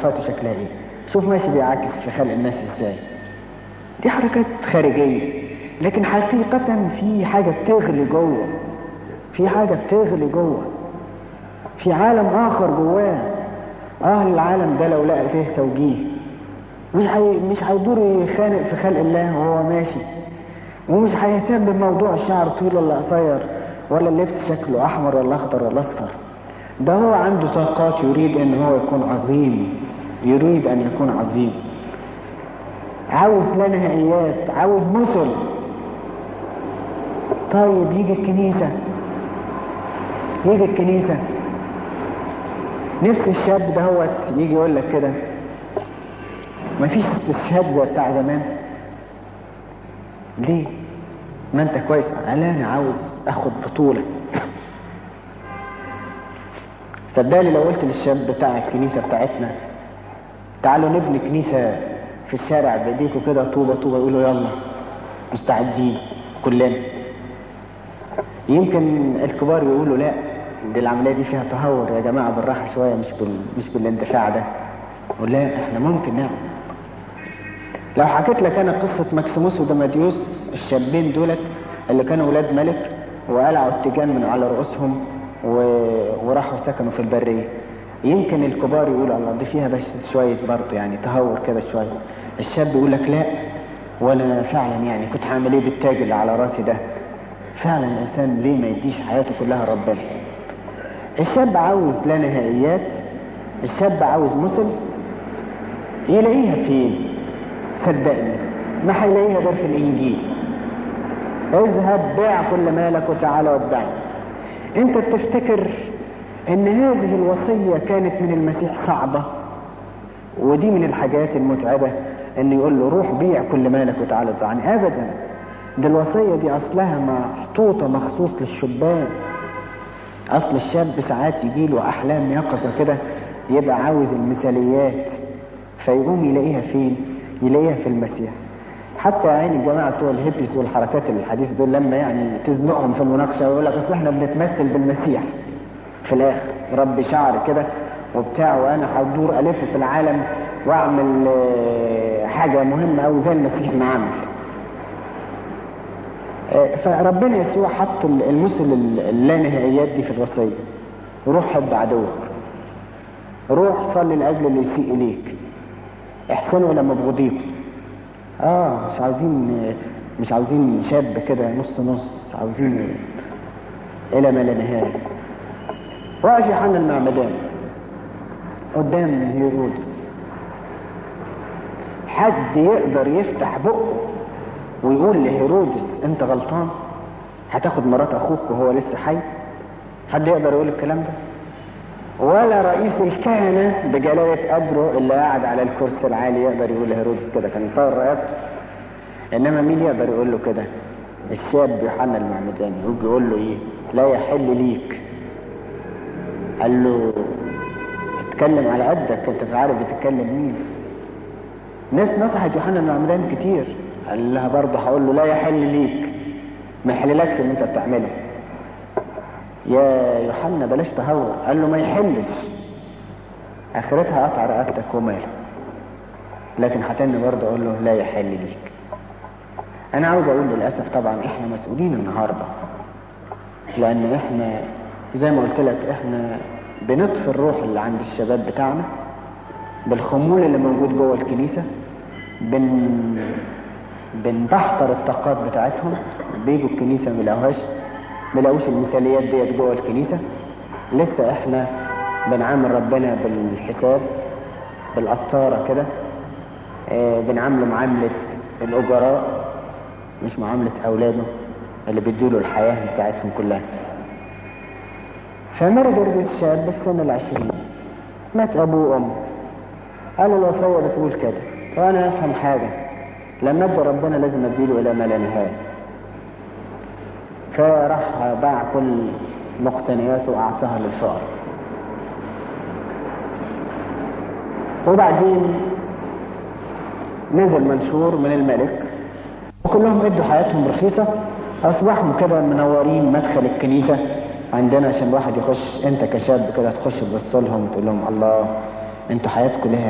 تصرفاته شكلها ايه شوف ماشي بيعاكس في خلق الناس ازاي دي حركات خارجية لكن حقيقة في حاجة بتغلي جوه في حاجة بتغلي جوه في عالم آخر جواه أهل العالم ده لو لقى فيه توجيه مش حي... مش هيدور يخانق في خلق الله وهو ماشي ومش هيهتم بموضوع الشعر طويل ولا قصير ولا اللبس شكله أحمر ولا أخضر ولا أصفر ده هو عنده طاقات يريد ان هو يكون عظيم يريد ان يكون عظيم عاوز لا نهائيات عاوز مثل طيب يجي الكنيسة يجي الكنيسة نفس الشاب ده هو يجي يقول لك كده مفيش استشهاد زي بتاع زمان ليه ما انت كويس قال انا عاوز اخد بطولة صدقني لو قلت للشاب بتاع الكنيسة بتاعتنا تعالوا نبني كنيسة في الشارع بايديكوا كده طوبة طوبة يقولوا يلا مستعدين كلنا يمكن الكبار يقولوا لا دي العملية دي فيها تهور يا جماعة بالراحة شوية مش بال... مش بالاندفاع ده ولا احنا ممكن نعمل لو حكيت لك انا قصة مكسيموس ودماديوس الشابين دولت اللي كانوا ولاد ملك وقلعوا التيجان من على رؤوسهم و... وراحوا سكنوا في البرية يمكن الكبار يقولوا الله دي فيها بس شوية برضه يعني تهور كده شوية الشاب يقول لك لا وانا فعلا يعني كنت هعمل ايه بالتاج اللي على راسي ده فعلا الانسان ليه ما يديش حياته كلها ربنا الشاب عاوز لا نهائيات الشاب عاوز مثل يلاقيها فين صدقني ما هيلاقيها غير في الانجيل اذهب بيع كل مالك وتعالى واتبعني انت بتفتكر ان هذه الوصية كانت من المسيح صعبة ودي من الحاجات المتعبة ان يقول له روح بيع كل مالك وتعالى اتبعني ابدا دي الوصية دي اصلها محطوطة مخصوص للشبان اصل الشاب ساعات يجيله احلام يقظة كده يبقى عاوز المثاليات فيقوم يلاقيها فين يلاقيها في المسيح حتى يعني الجماعة بتوع الهيبيز والحركات الحديث دول لما يعني تزنقهم في المناقشة ويقول لك اصل احنا بنتمثل بالمسيح في الاخر ربي شعر كده وبتاع وانا هدور الف في العالم واعمل حاجة مهمة او زي المسيح ما عمل فربنا يسوع حط المثل اللانهائيات دي في الوصية روح حب عدوك روح صلي لاجل اللي يسيء اليك احسنوا الى مبغضيكم اه مش عاوزين مش عاوزين شاب كده نص نص عاوزين الى ما لا نهايه واقف يوحنا المعمدان قدام هيرودس حد يقدر يفتح بقه ويقول لهيرودس انت غلطان هتاخد مرات اخوك وهو لسه حي حد يقدر يقول الكلام ده ولا رئيس الكهنة بجلالة قدره اللي قاعد على الكرسي العالي يقدر يقول لهيرودس كده كان طار رقبته انما مين يقدر يقول له كده الشاب يوحنا المعمداني يجي يقول له ايه لا يحل ليك قال له اتكلم على قدك انت مش عارف بتتكلم مين ناس نصحت يوحنا المعمداني كتير قال لها برضه هقول له لا يحل ليك ما يحللكش اللي انت بتعمله يا يوحنا بلاش تهور قال له ما يحلش اخرتها قطع رقبتك وماله لكن هتاني برضه اقول له لا يحل ليك انا عاوز اقول للاسف طبعا احنا مسؤولين النهارده لان احنا زي ما قلت لك احنا بنطفي الروح اللي عند الشباب بتاعنا بالخمول اللي موجود جوه الكنيسه بن بنبحتر الطاقات بتاعتهم بيجوا الكنيسه ما يلاقوهاش ما يلاقوش المثاليات ديت جوه الكنيسه لسه احنا بنعامل ربنا بالحساب بالقطاره كده اه بنعامله معامله الاجراء مش معامله اولاده اللي بيديله الحياه بتاعتهم كلها فمرض الشاب في سن العشرين مات ابوه وامه قال الوصيه بتقول كده وانا افهم حاجه لما ادي ربنا لازم اديله الى ما لا نهايه فراح باع كل مقتنياته واعطاها للفقراء وبعدين نزل منشور من الملك وكلهم ادوا حياتهم رخيصة اصبحوا كده منورين مدخل الكنيسة عندنا عشان الواحد يخش انت كشاب كده تخش تبص لهم تقول لهم الله انتوا حياتكم لها